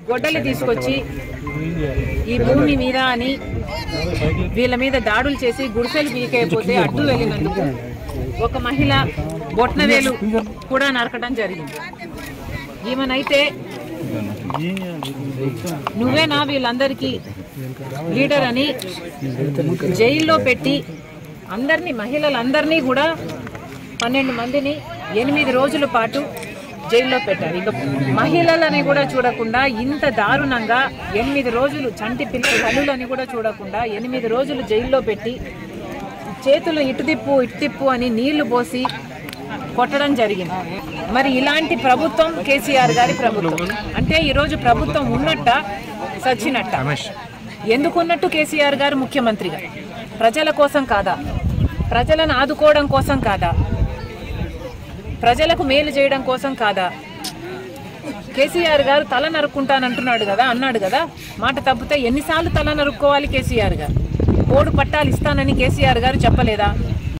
గొడ్డలి తీసుకొచ్చి ఈ భూమి మీద అని వీళ్ళ మీద దాడులు చేసి గుడిసెలు పీకైపోతే అడ్డు వెళ్ళినందుకు ఒక మహిళ బొట్నవేలు కూడా నరకడం జరిగింది ఈమెనైతే నువ్వేనా వీళ్ళందరికీ లీడర్ అని జైల్లో పెట్టి అందరినీ మహిళలందరినీ కూడా పన్నెండు మందిని ఎనిమిది రోజుల పాటు జైల్లో పెట్టారు ఇక మహిళలని కూడా చూడకుండా ఇంత దారుణంగా ఎనిమిది రోజులు చంటి పిల్లల తల్లులని కూడా చూడకుండా ఎనిమిది రోజులు జైల్లో పెట్టి చేతులు ఇటు తిప్పు ఇటు తిప్పు అని నీళ్లు పోసి కొట్టడం జరిగింది మరి ఇలాంటి ప్రభుత్వం కేసీఆర్ గారి ప్రభుత్వం అంటే ఈరోజు ప్రభుత్వం ఉన్నట్ట సచ్చినట్ట ఎందుకున్నట్టు కేసీఆర్ గారు ముఖ్యమంత్రిగా ప్రజల కోసం కాదా ప్రజలను ఆదుకోవడం కోసం కాదా ప్రజలకు మేలు చేయడం కోసం కాదా కేసీఆర్ గారు తల నరుక్కుంటానంటున్నాడు కదా అన్నాడు కదా మాట తప్పితే ఎన్నిసార్లు తల నరుక్కోవాలి కేసీఆర్ గారు కోడు పట్టాలు ఇస్తానని కేసీఆర్ గారు చెప్పలేదా